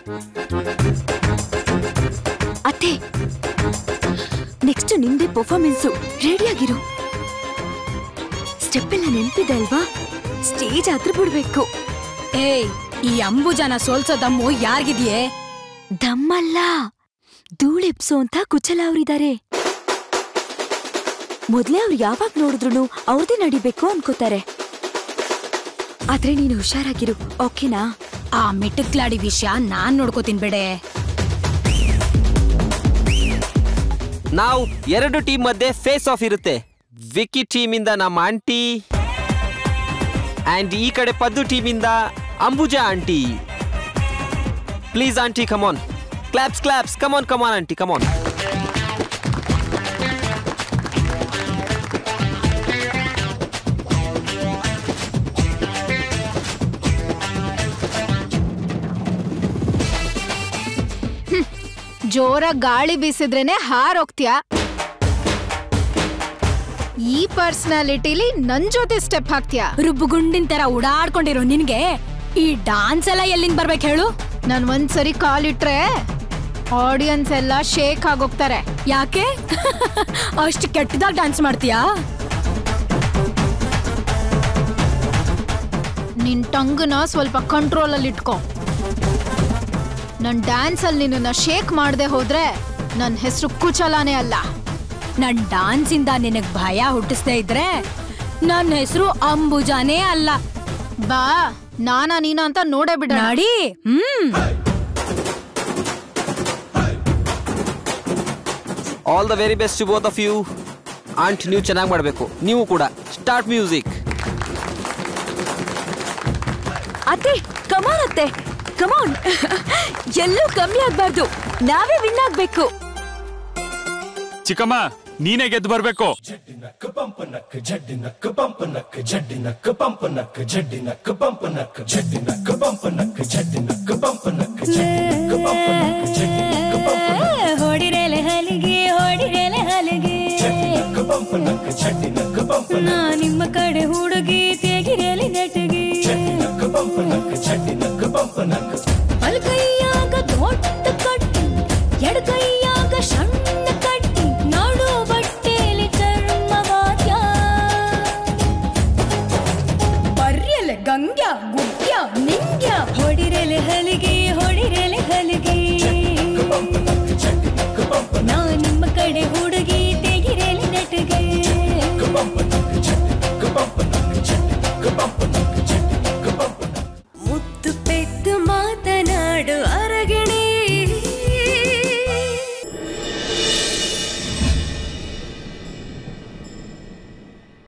ಅತ್ತೆ ನೆಕ್ಸ್ಟ್ ನಿಂದೆ performance ರೆಡಿಯಾಗಿರು step ಎಲ್ಲ ನೆನ್ಪಿದೆ ಅಲ್ವಾ ಸ್ಟೇಜ್ ಹತ್ರ ಬಿಡ್ಬೇಕು ಏಯ್ ಈ ಅಂಬುಜನ ಸೋಲ್ಸೋ ದಮ್ಮು ಯಾರ್ಗಿದ್ಯೆ ದಮ್ಮಲ್ಲ ಧೂಳೆಪ್ಸು ಅಂತ ಕುಚಲ ಅವ್ರಿದ್ದಾರೆ ಮೊದ್ಲೇ ಅವ್ರು ಯಾವಾಗ ನೋಡಿದ್ರು ಅವ್ರದೇ ನಡಿಬೇಕು ಅನ್ಕೋತಾರೆ ಆದ್ರೆ ನೀನು ಹುಷಾರಾಗಿರು ಓಕೆನಾ ಆ ಮಿಟಕ್ಲಾಡಿ ವಿಷಯ ನಾನ್ ನೋಡ್ಕೋತೀನಿ ಬಿಡೆ ನಾವು ಎರಡು ಟೀಮ್ ಮಧ್ಯೆ ಫೇಸ್ ಆಫ್ ಇರುತ್ತೆ ವಿಕ್ಕಿ ಟೀಮ್ ಇಂದ ನಮ್ಮ ಆಂಟಿ ಅಂಡ್ ಈ ಕಡೆ ಪದ್ದು ಟೀಮ್ ಇಂದ Ambuja aunty please aunty come on claps claps come on come on aunty come on ಜೋರ ಗಾಳಿ ಬೀಸಿದ್ರೇನೆ ಹಾರೋಗ್ತೀಯ ಈ ಪರ್ಸನಾಲಿಟಿಲಿ ನನ್ ಜೊತೆ ಸ್ಟೆಪ್ ಹಾಕ್ತೀಯ ರುಬ್ಬುಗುಂಡಿನ ತರ ಓಡಾಡ್ಕೊಂಡಿರೋ ನಿನ್ಗೆ ಈ ಡಾನ್ಸ್ ಎಲ್ಲ ಎಲ್ಲಿಂದ ಬರ್ಬೇಕು ಹೇಳು ನಾನ್ ಒಂದ್ಸರಿ ಕಾಲಿಟ್ರೆ ಆಡಿಯನ್ಸ್ ಎಲ್ಲ ಶೇಕ್ ಆಗೋಗ್ತಾರೆ ಯಾಕೆ ಅಷ್ಟು ಕೆಟ್ಟದಾಗ ಡಾನ್ಸ್ ಮಾಡ್ತೀಯಾ ನಿನ್ ಟಂಗ್ನ ಸ್ವಲ್ಪ ಕಂಟ್ರೋಲ್ ಅಲ್ಲಿ ಇಟ್ಕೊ ನನ್ ಡ್ಯಾನ್ಸ್ ಅಲ್ಲಿ ನಿನ್ನ ಶೇಕ್ ಮಾಡದೆ ಹೋದ್ರೆ ನನ್ ಹೆಸರು ಕುಚಲಾನೇ ಅಲ್ಲ ನನ್ ಡಾನ್ಸ್ ಇಂದ ನಿನಗ್ ಭಯ ಹುಟ್ಟಿಸ್ದೇ ಇದ್ರೆ ನನ್ನ ಹೆಸರು ಅಂಬುಜಾನೇ ಅಲ್ಲ ಬಾ ನಾನಾ ನೀನಾ ಅಂತ ನೋಡೇ ಬಿಡ ನಡಿ hmm all the very best to both of you aunt ನೀವು ಚೆನ್ನಾಗಿ ಮಾಡಬೇಕು ನೀವು ಕೂಡ ಸ್ಟಾರ್ಟ್ ಮ್ಯೂಸಿಕ್ ಅತ್ತೆ ಕಮಾನ್ ಅತ್ತೆ ಕಮಾನ್ ಎಲ್ಲೂ ಕಮ್ಮಿ ಆಗ್ಬಾರ್ದು ನಾವೇ ವಿನ್ ಆಗ್ಬೇಕು ಚಿಕ್ಕಮ್ಮ ನೀನೇ ಗೆದ್ದು ಬರ್ಬೇಕು ನಕ್ಕ ಪಂಪ ನಕ್ಕ ಜಡ್ಡಿ ನಕ್ಕ ಪಂಪ ನಕ್ಕ ಜಡ್ಡಿ ನಕ್ಕ ಪಂಪ ನಕ್ಕ ಜಡ್ಡಿ ನಕ್ಕ ಪಂಪ ನಕ್ಕ ಜಡ್ಡಿ ನಕ್ಕ ಪಂಪ ನಕ್ಕ ಜಡ್ಡಿ ನಕ್ಕ ಪಂಪ ನಕ್ಕ ಜಡ್ಡಿ ನಕ್ಕ ಪಂಪ ನಕ್ಕ ಜಡ್ಡಿ ನಕ್ಕ ಪಂಪ ಹೊಡಿರೆಲೆ ಹಲಿಗೆ ಹೊಡಿರೆಲೆ ಹಲಿಗೆ ಜಡ್ಡಿ ನಕ್ಕ ಪಂಪ ನಕ್ಕ ಜಡ್ಡಿ ನಕ್ಕ ಪಂಪ ನಾ ನಿಮ್ಮ ಕಡೆ ಹುಡುಗ